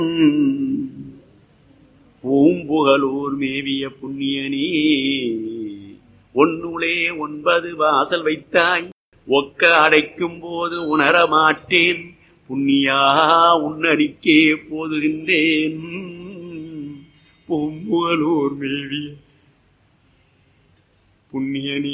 பூம்புகலூர் மேவிய புண்ணியனே ஒன்னுளே ஒன்பது வாசல் வைத்தாய் ஒக்க அடைக்கும் போது உணர மாட்டேன் புண்ணியா உன்னடிக்கே போதுகின்றேன் பூம்புகலூர் மேவிய புண்ணியனே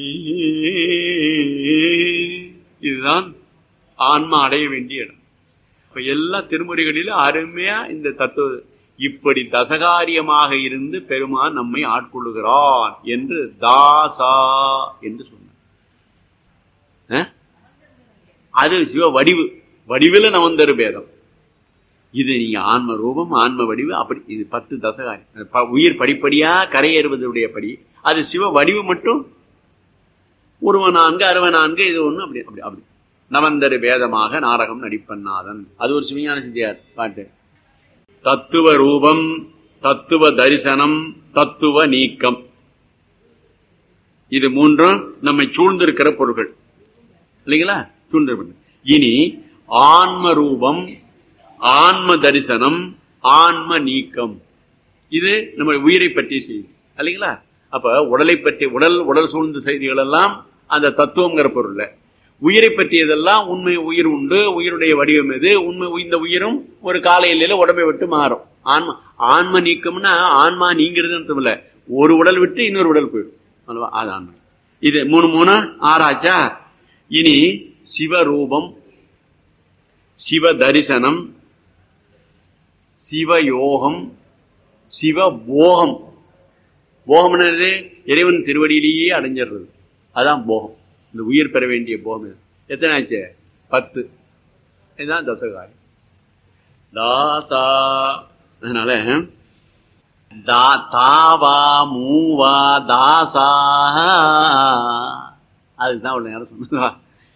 இதுதான் ஆன்மா அடைய வேண்டிய இடம் இப்ப எல்லா திருமுறைகளிலும் அருமையா இந்த தத்துவ இப்படி தசகாரியமாக இருந்து பெருமான் நம்மை ஆட்கொள்ளுகிறான் என்று தாசா என்று சொன்னார் அஹ்? அது சிவ வடிவு வடிவில் நவந்தரு பேதம் இது நீங்க ஆன்ம ரூபம் ஆன்ம வடிவு அப்படி இது பத்து தசகாரி ப- உயிர் படிப்படியா கரையேறுவதுடைய படி அது சிவ வடிவு மட்டும் ஒருவன் நான்கு அறுவ நான்கு இது ஒண்ணு அப்படி அப்படி அப்படி நவந்தரு வேதமாக நாடகம் நடிப்பன்னாதன் அது ஒரு சிவஞான சித்தியார் பாட்டு தத்துவ ரூபம் தத்துவ தரிசனம் தத்துவ நீக்கம் இது மூன்றும் நம்மை சூழ்ந்திருக்கிற பொருள்கள் இல்லைங்களா சூழ்ந்திருப்பது இனி ஆன்ம ரூபம் ஆன்ம தரிசனம் ஆன்ம நீக்கம் இது நம்ம உயிரை பற்றிய செய்தி இல்லைங்களா அப்ப உடலை பற்றி உடல் உடல் சூழ்ந்த செய்திகள் எல்லாம் அந்த தத்துவங்கிற பொருள்ல உயிரை பற்றியதெல்லாம் உண்மை உயிர் உண்டு உயிருடைய வடிவம் எது உண்மை இந்த உயிரும் ஒரு காலையில உடம்பை விட்டு மாறும் ஆன்மா ஆன்ம நீக்கம்னா ஆன்மா நீங்கிறதுன்னு அர்த்தம் இல்ல ஒரு உடல் விட்டு இன்னொரு உடல் போயிடும் அல்லவா? அது ஆன்மா இது மூணு மூணு ஆறாச்சா இனி சிவரூபம் சிவ தரிசனம் சிவயோகம் சிவ போகம் போகம் என்னது இறைவன் திருவடியிலேயே அடைஞ்சிடுறது அதான் போகம் இந்த உயிர் பெற வேண்டிய போகம் இது எத்தனை ஆச்சு பத்து இதுதான் தசகாரி தாசா அதனால தா தாவா மூவா தாசா அதுதான் அவ்வளவு நேரம் சொன்னதா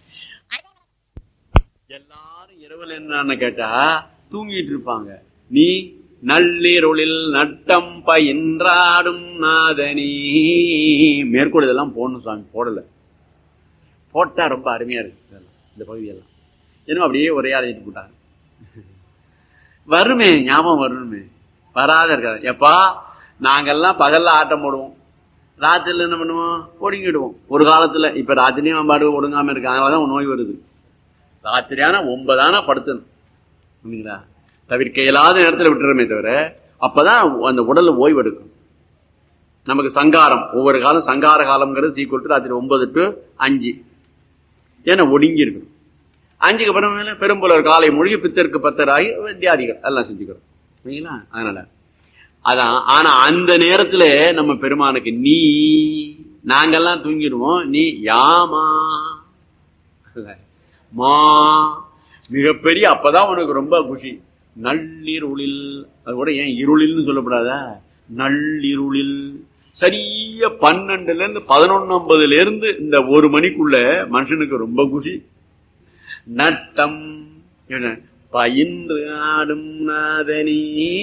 எல்லாரும் இரவுல என்னன்னு கேட்டா தூங்கிட்டு இருப்பாங்க நீ நள்ளிருளில் நட்டம் பயின்றாடும் நாதனி மேற்கோள் இதெல்லாம் போடணும் சாமி போடல போட்டா ரொம்ப அருமையா இருக்கு இதெல்லாம், இந்த பகுதியெல்லாம் ஏன்னா அப்படியே ஒரே அழைச்சிட்டு போட்டாங்க வருமே ஞாபகம் வரணுமே வராத இருக்காது எப்பா நாங்கெல்லாம் பகல்ல ஆட்டம் போடுவோம் ராத்திரில என்ன பண்ணுவோம் ஒடுங்கிடுவோம் ஒரு காலத்துல இப்ப ராத்திரியும் பாடு ஒடுங்காம இருக்கு அதனாலதான் நோய் வருது ராத்திரியான ஒன்பதானா படுத்தணும் இல்லைங்களா தவிர்க்க இயலாத நேரத்தில் விட்டுறமே தவிர அப்பதான் அந்த உடல் ஓய்வு எடுக்கும் நமக்கு சங்காரம் ஒவ்வொரு காலம் சங்கார காலம்ங்கிறது சீக்கிரம் ராத்திரி ஒன்பது டு அஞ்சு ஏன்னா ஒடுங்கி இருக்கணும் அஞ்சுக்கு அப்புறம் மேல பெரும்புலர் காலை மொழி பித்தருக்கு பத்தராகி வித்தியாதிகள் எல்லாம் செஞ்சுக்கிறோம் சரிங்களா அதனால அதான் ஆனா அந்த நேரத்துல நம்ம பெருமானுக்கு நீ நாங்கெல்லாம் தூங்கிடுவோம் நீ யாமா மா மிகப்பெரிய அப்பதான் உனக்கு ரொம்ப குஷி நள்ளிருளில் அது கூட ஏன் இருளில்னு சொல்லப்படாதா நள்ளிருளில் சரியா பன்னெண்டுல இருந்து பதினொன்னு இருந்து இந்த ஒரு மணிக்குள்ள மனுஷனுக்கு ரொம்ப குஷி நட்டம் என்ன, பயின்று ஆடும் நாதனி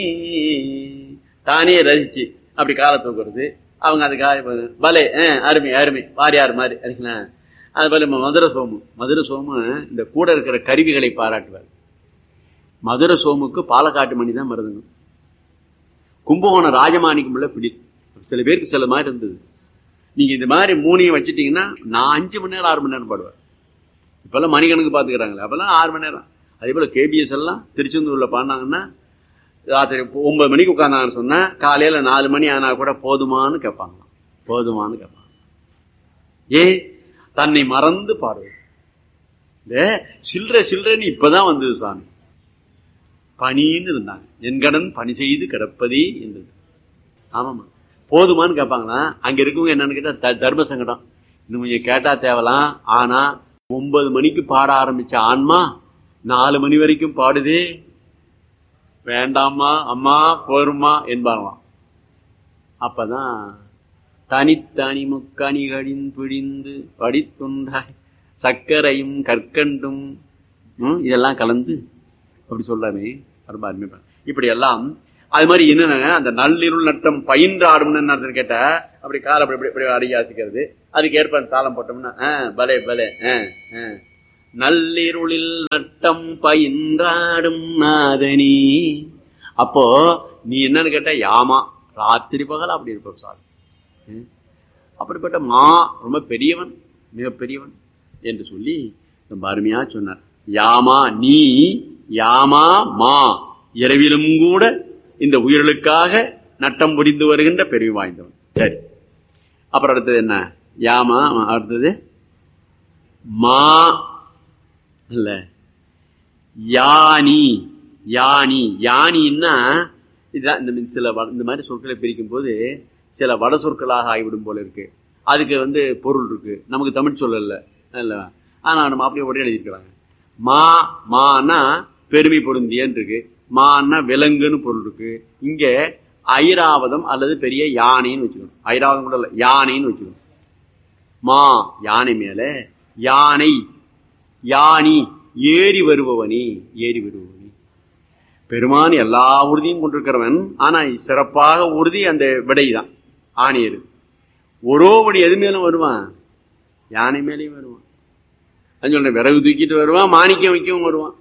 தானே ரசிச்சு அப்படி காலை தூக்குறது அவங்க அதுக்காக பலே அஹ், அருமை அருமை வாரியார் மாதிரி சரிங்களா அது போல நம்ம மதுரை சோமு மதுரை சோமு இந்த கூட இருக்கிற கருவிகளை பாராட்டுவார் மதுரை சோமுக்கு பாலக்காட்டு மணி தான் மருதுங்க கும்பகோணம் ராஜமாணிக்கம் உள்ள பிடி சில பேருக்கு சில மாதிரி இருந்தது நீங்க இந்த மாதிரி மூணையும் வச்சுட்டீங்கன்னா நான் அஞ்சு மணி நேரம் ஆறு மணி நேரம் பாடுவேன் இப்பெல்லாம் மணிக்கணக்கு பாத்துக்கிறாங்களே அப்பெல்லாம் ஆறு மணி நேரம் அதே போல கேபிஎஸ் எல்லாம் திருச்செந்தூர்ல பாடினாங்கன்னா ராத்திரி ஒன்பது மணிக்கு உட்கார்ந்தாங்கன்னு சொன்னா காலையில நாலு மணி ஆனா கூட போதுமான்னு கேட்பாங்களாம் போதுமான்னு கேட்பாங்க ஏன் தன்னை மறந்து பாடுவது இந்த சில்லற சில்லறன்னு இப்பதான் வந்தது சாமி பணின்னு இருந்தாங்க என் கடன் பணி செய்து கிடப்பதே என்றது ஆமாமா போதுமான்னு கேட்பாங்களா அங்க இருக்கவங்க என்னன்னு கேட்டா த- தர்ம சங்கடம் இன்னும் கொஞ்சம் கேட்டா தேவலாம் ஆனா ஒன்பது மணிக்கு பாட ஆரம்பிச்ச ஆன்மா நாலு மணி வரைக்கும் பாடுதே வேண்டாமா அம்மா போருமா என்பாங்களாம் அப்பதான் தனித்தனி முக்கணிகளின் பிழிந்து படித்துண்டாய் சர்க்கரையும் கற்கண்டும் ம், இதெல்லாம் கலந்து அப்படி சொல்லாமே ரொம்ப அருமைப்பா இப்படி எல்லாம் அது மாதிரி என்னன்னா அந்த நள்ளிருள் நட்டம் பயின்றாடும்னு என்ன அர்த்தம் கேட்டா அப்படி காலை அப்படி இப்படி இப்படி அடி யாசிக்கிறது அதுக்கு ஏற்ப அந்த தாளம் போட்டோம்னா ஆ, பலே பலே ஆ, ஆ. நள்ளிருளில் நட்டம் பயின்றாடும் நாதனி அப்போ நீ என்னன்னு கேட்ட யாமா ராத்திரி பகல் அப்படி இருப்ப சாமி ம். அப்படிப்பட்ட மா ரொம்ப பெரியவன் மிக பெரியவன் என்று சொல்லி ரொம்ப அருமையா சொன்னார் யாமா நீ யாமா மா இரவிலும் கூட இந்த உயிர்களுக்காக நட்டம் புரிந்து வருகின்ற பெருமை வாய்ந்தவன் சரி அப்புறம் அடுத்தது என்ன யாமா அடுத்தது மா இல்ல யானி யானி யானின்னா இதுதான் இந்த சில வ- இந்த மாதிரி சொற்களை பிரிக்கும் போது சில வட சொற்களாக ஆகிவிடும் போல இருக்கு அதுக்கு வந்து பொருள் இருக்கு நமக்கு தமிழ் சொல்லல இல்ல ஆனா நம்ம அப்படியே உடனே எழுதியிருக்கிறாங்க மா மானா பெருமை பொருந்தியன்னு இருக்கு மான்னா விலங்குன்னு பொருள் இருக்கு இங்க ஐராவதம் அல்லது பெரிய யானைன்னு வச்சுக்கணும் ஐராவதம் கூட இல்ல யானைன்னு வச்சுக்கணும் மா யானை மேல யானை யானி ஏறி வருபவனி ஏறி வருபவனி பெருமான் எல்லா உறுதியும் கொண்டிருக்கிறவன் ஆனா சிறப்பாக உறுதி அந்த விடைதான் ஆணியர் ஒரோபடி எது மேலும் வருவான் யானை மேலேயும் வருவான் அது சொல்றேன் விறகு தூக்கிட்டு வருவான் மாணிக்கம் வைக்கவும் வருவான்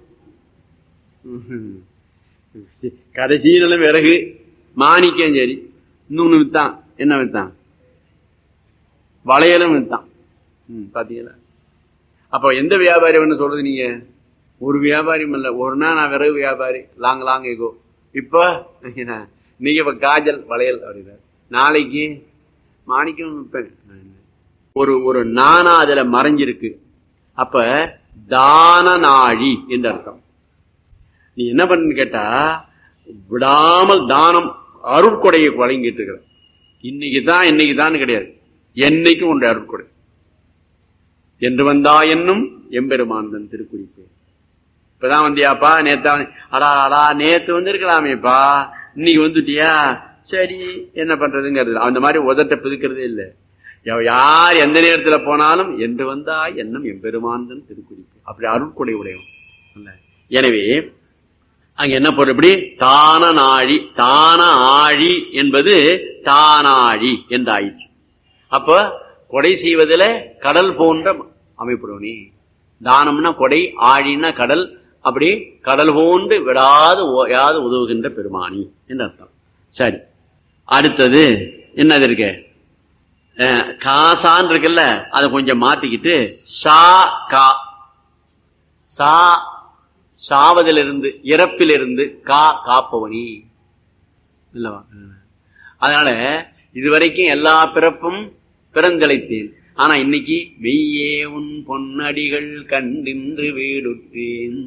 கடைசியில விறகு மாணிக்கம் சரி இன்னொன்னு வித்தான் என்ன வித்தான் வளையலும் வித்தான் ம், பாத்தீங்களா அப்ப எந்த வியாபாரி வேணும் சொல்றது நீங்க ஒரு வியாபாரியும் இல்ல ஒரு நாள் நான் விறகு வியாபாரி லாங் லாங் எகோ இப்ப நீங்க இப்ப காஜல் வளையல் அப்படின்னாரு நாளைக்கு மாணிக்கம் விற்பேன் ஒரு ஒரு நானா அதுல மறைஞ்சிருக்கு அப்ப தான நாழி என்று அர்த்தம் நீ என்ன பண்ணு கேட்டா விடாமல் தானம் அருட்கொடையை வழங்கிட்டு இருக்கிற இன்னைக்கு தான் இன்னைக்கு தான் கிடையாது என்னைக்கும் உண்டு அருட்கொடை என்று வந்தா என்னும் எம்பெருமானந்தன் திருக்குறிப்பு இப்பதான் வந்தியாப்பா நேத்தா வந்து- அடா அடா நேத்து வந்திருக்கலாமேப்பா இன்னைக்கு வந்துட்டியா சரி என்ன பண்றதுங்கிறது அந்த மாதிரி உதட்ட பிதுக்கிறதே இல்லை யா- யார் எந்த நேரத்துல போனாலும் என்று வந்தா எண்ணம் எம்பெருமானந்தன் திருக்குறிப்பு அப்படி அருட்கொடை உடையவன் இல்ல? எனவே அங்க என்ன பொருள் இப்படி தான நாழி தான ஆழி என்பது தானாழி என்று ஆயிற்று அப்ப கொடை செய்வதில கடல் போன்ற அமைப்புடனே தானம்னா கொடை ஆழின்னா கடல் அப்படி கடல் போன்று விடாது ஓயாது உதவுகின்ற பெருமானி என்று அர்த்தம் சரி அடுத்தது என்னது இருக்கு அஹ், காசான் இருக்குல்ல அதை கொஞ்சம் மாத்திக்கிட்டு சா கா சா சாவதிலிருந்து இறப்பிலிருந்து கா காப்பவனி இல்லவா அதனால இதுவரைக்கும் எல்லா பிறப்பும் பிறந்தளித்தேன் ஆனா இன்னைக்கு மெய்யே உன் பொன்னடிகள் கண்டின்று வீடுற்றேன்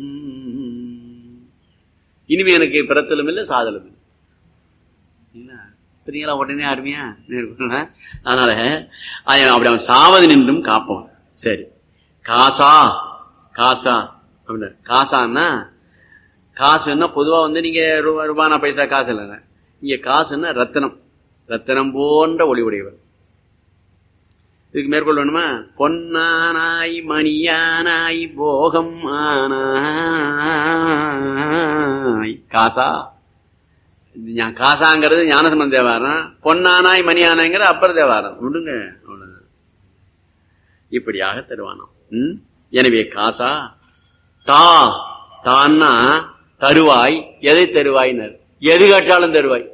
இனிமே எனக்கு பிறத்தலும் இல்லை சாதலும் இல்லை என்ன? பார்த்தீங்களா உடனே அருமையா அதனால அவன் அப்படி அவன் சாவது நின்றும் காப்பான் சரி காசா காசா அப்படின்னா காசான்னா காசுன்னா பொதுவா வந்து நீங்க ரூபா ரூபானா பைசா காசு இல்லைங்க இங்க காசுன்னா ரத்தனம் ரத்தனம் போன்ற ஒளி உடையவர் இதுக்கு மேற்கொள்ள வேணுமா பொன்னானாய் மணியானாய் போகம் ஆனாய் காசா இது ஞா- காசாங்கிறது ஞானசம்பந்த தேவாரம் பொன்னானாய் மணியானாய்ங்கிற அப்பர் தேவாரம் விடுங்க அவ்வளவுதான் இப்படியாக தருவானாம் ம்? எனவே காசா தா தான்னா தருவாய் எதை தருவாய்னர் எது கேட்டாலும் தருவாய்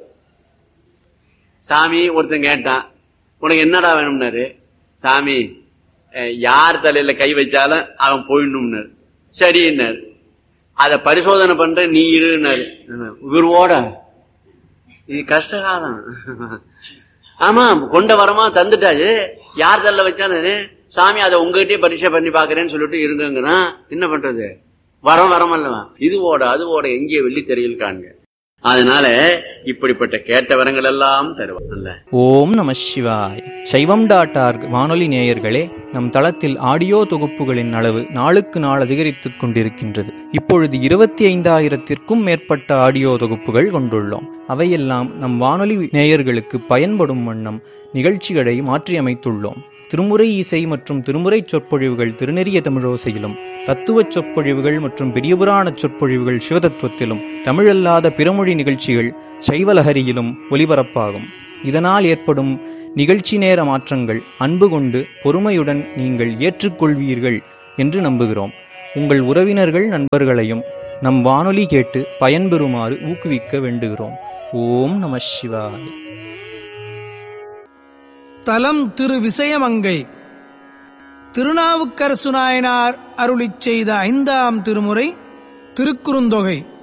சாமி ஒருத்தன் கேட்டான் உனக்கு என்னடா வேணும்னாரு சாமி அஹ், யார் தலையில கை வச்சாலும் அவன் போயிடணும்னாரு சரின்னாரு அத பரிசோதனை பண்ற நீ இருன்னாரு இவரோட இது கஷ்டகாலம் ஆமா கொண்ட வரமா தந்துட்டாரு யார் தள்ள வச்சானு சாமி அதை உங்ககிட்டயே பரீட்சை பண்ணி பாக்குறேன்னு சொல்லிட்டு இருங்கங்கிறான் என்ன பண்றது வரம் வரம் அல்லவா இது ஓட அது ஓட எங்கே வெள்ளி தெரியல் காண்க அதனால இப்படிப்பட்ட கேட்ட வரங்கள் எல்லாம் தருவான் அல்ல ஓம் நம சிவாய் சைவம் டாட் ஆர்க் வானொலி நேயர்களே நம் தளத்தில் ஆடியோ தொகுப்புகளின் அளவு நாளுக்கு நாள் அதிகரித்துக் கொண்டிருக்கின்றது இப்பொழுது இருபத்தி ஐந்தாயிரத்திற்கும் மேற்பட்ட ஆடியோ தொகுப்புகள் கொண்டுள்ளோம் அவையெல்லாம் நம் வானொலி நேயர்களுக்கு பயன்படும் வண்ணம் நிகழ்ச்சிகளை மாற்றியமைத்துள்ளோம் திருமுறை இசை மற்றும் திருமுறை சொற்பொழிவுகள் திருநெறிய தமிழோசையிலும் தத்துவச் சொற்பொழிவுகள் மற்றும் பெரியபுராண சொற்பொழிவுகள் சிவதத்துவத்திலும் தமிழல்லாத பிறமொழி நிகழ்ச்சிகள் சைவலஹரியிலும் ஒலிபரப்பாகும் இதனால் ஏற்படும் நிகழ்ச்சி நேர மாற்றங்கள் அன்பு கொண்டு பொறுமையுடன் நீங்கள் ஏற்றுக்கொள்வீர்கள் என்று நம்புகிறோம் உங்கள் உறவினர்கள் நண்பர்களையும் நம் வானொலி கேட்டு பயன்பெறுமாறு ஊக்குவிக்க வேண்டுகிறோம் ஓம் நம சிவாய தலம் திரு விசயமங்கை திருநாவுக்கரசு நாயனார் அருளிச் செய்த ஐந்தாம் திருமுறை திருக்குறுந்தொகை